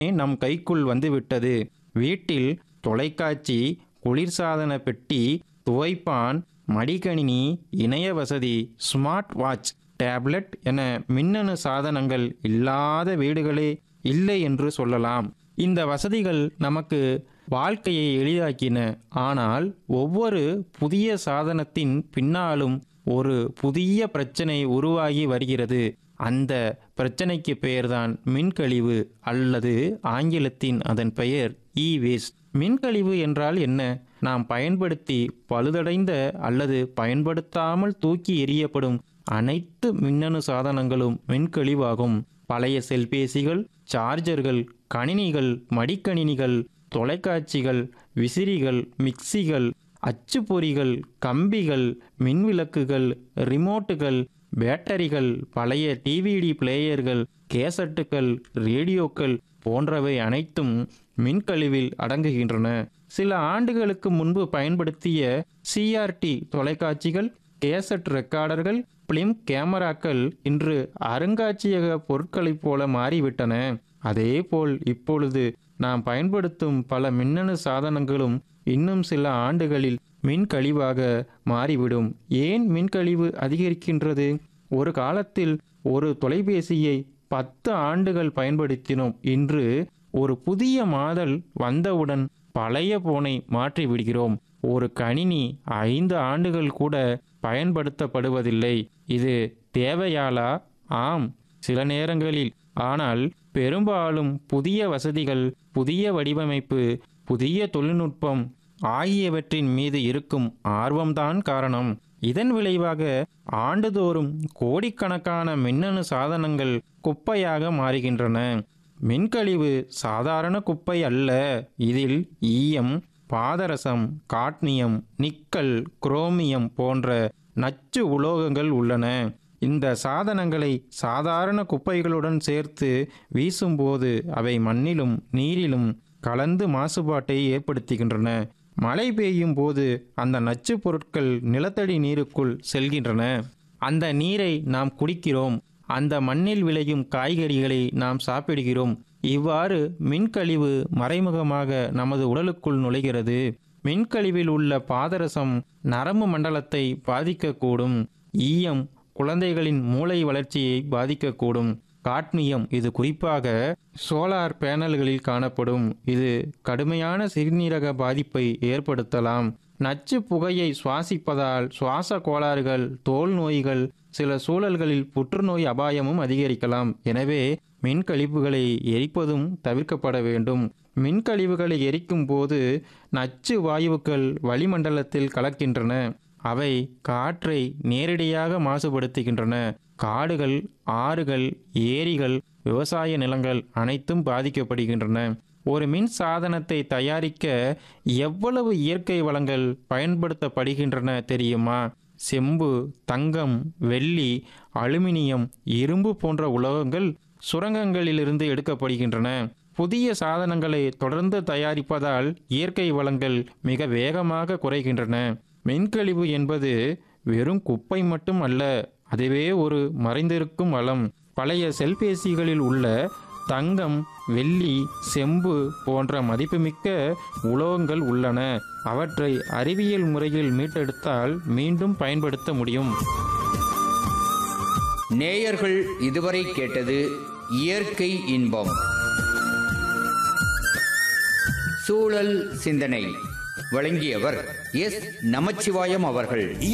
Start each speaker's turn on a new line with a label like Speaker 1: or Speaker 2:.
Speaker 1: நம் கைக்குள் வந்துவிட்டது வீட்டில் தொலைக்காட்சி குளிர்சாதன பெட்டி துவைப்பான் மடிக்கணினி இணைய வசதி ஸ்மார்ட் வாட்ச் டேப்லெட் என மின்னணு சாதனங்கள் இல்லாத வீடுகளே இல்லை என்று சொல்லலாம் இந்த வசதிகள் நமக்கு வாழ்க்கையை எளிதாக்கின ஆனால் ஒவ்வொரு புதிய சாதனத்தின் பின்னாலும் ஒரு புதிய பிரச்சனை உருவாகி வருகிறது அந்த பிரச்சனைக்கு பெயர்தான் மின்கழிவு அல்லது ஆங்கிலத்தின் அதன் பெயர் இ வேஸ்ட் மின்கழிவு என்றால் என்ன நாம் பயன்படுத்தி பழுதடைந்த அல்லது பயன்படுத்தாமல் தூக்கி எறியப்படும் அனைத்து மின்னணு சாதனங்களும் மின்கழிவாகும் பழைய செல்பேசிகள் சார்ஜர்கள் கணினிகள் மடிக்கணினிகள் தொலைக்காட்சிகள் விசிறிகள் மிக்சிகள் அச்சுப்பொறிகள் கம்பிகள் மின்விளக்குகள் ரிமோட்டுகள் பேட்டரிகள் பழைய டிவிடி பிளேயர்கள் கேசட்டுகள் ரேடியோக்கள் போன்றவை அனைத்தும் மின்கழிவில் அடங்குகின்றன சில ஆண்டுகளுக்கு முன்பு பயன்படுத்திய சிஆர்டி தொலைக்காட்சிகள் கேசட் ரெக்கார்டர்கள் பிலிம் கேமராக்கள் இன்று அருங்காட்சியக பொருட்களைப் போல மாறிவிட்டன அதேபோல் இப்பொழுது நாம் பயன்படுத்தும் பல மின்னணு சாதனங்களும் இன்னும் சில ஆண்டுகளில் மின்கழிவாக மாறிவிடும் ஏன் மின்கழிவு அதிகரிக்கின்றது ஒரு காலத்தில் ஒரு தொலைபேசியை பத்து ஆண்டுகள் பயன்படுத்தினோம் இன்று ஒரு புதிய மாடல் வந்தவுடன் பழைய போனை மாற்றி விடுகிறோம் ஒரு கணினி ஐந்து ஆண்டுகள் கூட பயன்படுத்தப்படுவதில்லை இது தேவையாலா ஆம் சில நேரங்களில் ஆனால் பெரும்பாலும் புதிய வசதிகள் புதிய வடிவமைப்பு புதிய தொழில்நுட்பம் ஆகியவற்றின் மீது இருக்கும் ஆர்வம்தான் காரணம் இதன் விளைவாக ஆண்டுதோறும் கோடிக்கணக்கான மின்னணு சாதனங்கள் குப்பையாக மாறுகின்றன மின்கழிவு சாதாரண குப்பை அல்ல இதில் ஈயம் பாதரசம் காட்மியம் நிக்கல் குரோமியம் போன்ற நச்சு உலோகங்கள் உள்ளன இந்த சாதனங்களை சாதாரண குப்பைகளுடன் சேர்த்து வீசும்போது அவை மண்ணிலும் நீரிலும் கலந்து மாசுபாட்டை ஏற்படுத்துகின்றன மழை பெய்யும் போது அந்த நச்சுப் பொருட்கள் நிலத்தடி நீருக்குள் செல்கின்றன அந்த நீரை நாம் குடிக்கிறோம் அந்த மண்ணில் விளையும் காய்கறிகளை நாம் சாப்பிடுகிறோம் இவ்வாறு மின்கழிவு மறைமுகமாக நமது உடலுக்குள் நுழைகிறது மின்கழிவில் உள்ள பாதரசம் நரம்பு மண்டலத்தை பாதிக்கக்கூடும் ஈயம் குழந்தைகளின் மூளை வளர்ச்சியை பாதிக்கக்கூடும் காட்மியம் இது குறிப்பாக சோலார் பேனல்களில் காணப்படும் இது கடுமையான சிறுநீரக பாதிப்பை ஏற்படுத்தலாம் நச்சு புகையை சுவாசிப்பதால் சுவாச கோளாறுகள் தோல் நோய்கள் சில சூழல்களில் புற்றுநோய் அபாயமும் அதிகரிக்கலாம் எனவே மின்கழிவுகளை எரிப்பதும் தவிர்க்கப்பட வேண்டும் மின்கழிவுகளை எரிக்கும் போது நச்சு வாயுக்கள் வளிமண்டலத்தில் கலக்கின்றன அவை காற்றை நேரடியாக மாசுபடுத்துகின்றன காடுகள் ஆறுகள் ஏரிகள் விவசாய நிலங்கள் அனைத்தும் பாதிக்கப்படுகின்றன ஒரு மின் சாதனத்தை தயாரிக்க எவ்வளவு இயற்கை வளங்கள் பயன்படுத்தப்படுகின்றன தெரியுமா செம்பு தங்கம் வெள்ளி அலுமினியம் இரும்பு போன்ற உலோகங்கள் சுரங்கங்களிலிருந்து எடுக்கப்படுகின்றன புதிய சாதனங்களை தொடர்ந்து தயாரிப்பதால் இயற்கை வளங்கள் மிக வேகமாக குறைகின்றன மின்கழிவு என்பது வெறும் குப்பை மட்டும் அல்ல அதுவே ஒரு மறைந்திருக்கும் வளம் பழைய செல்பேசிகளில் உள்ள தங்கம் வெள்ளி செம்பு போன்ற மதிப்புமிக்க உலோகங்கள் உள்ளன அவற்றை அறிவியல் முறையில் மீட்டெடுத்தால் மீண்டும் பயன்படுத்த முடியும்
Speaker 2: நேயர்கள் இதுவரை கேட்டது இயற்கை இன்பம் சூழல் சிந்தனை வழங்கியவர் எஸ் நமச்சிவாயம் அவர்கள்